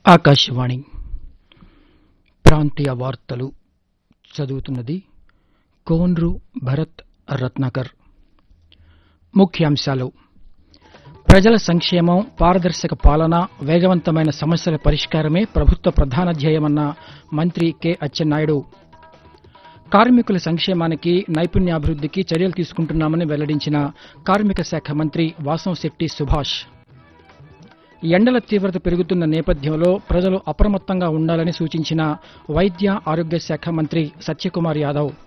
ఆకాశవాణి ప్రాంతీయ వార్తలు చదువుతున్నది కోన్రు భరత్ రత్నాకర్ ముఖ్యాంశాలు ప్రజల సంక్షేమం పారదర్శక పాలన వేగవంతమైన సమస్యల పరిష్కారమే ప్రభుత్వ ప్రధాన ధ్యేయమన్న మంత్రి కె అచ్చెన్నాయుడు కార్మికుల సంక్షేమానికి నైపుణ్యాభివృద్ధికి చర్యలు తీసుకుంటున్నామని వెల్లడించిన కార్మిక శాఖ మంత్రి వాసంశెట్టి సుభాష్ ఎండల తీవ్రత పెరుగుతున్న నేపథ్యంలో ప్రజలు అప్రమత్తంగా ఉండాలని సూచించిన వైద్య ఆరోగ్య శాఖ మంత్రి సత్యకుమార్ యాదవ్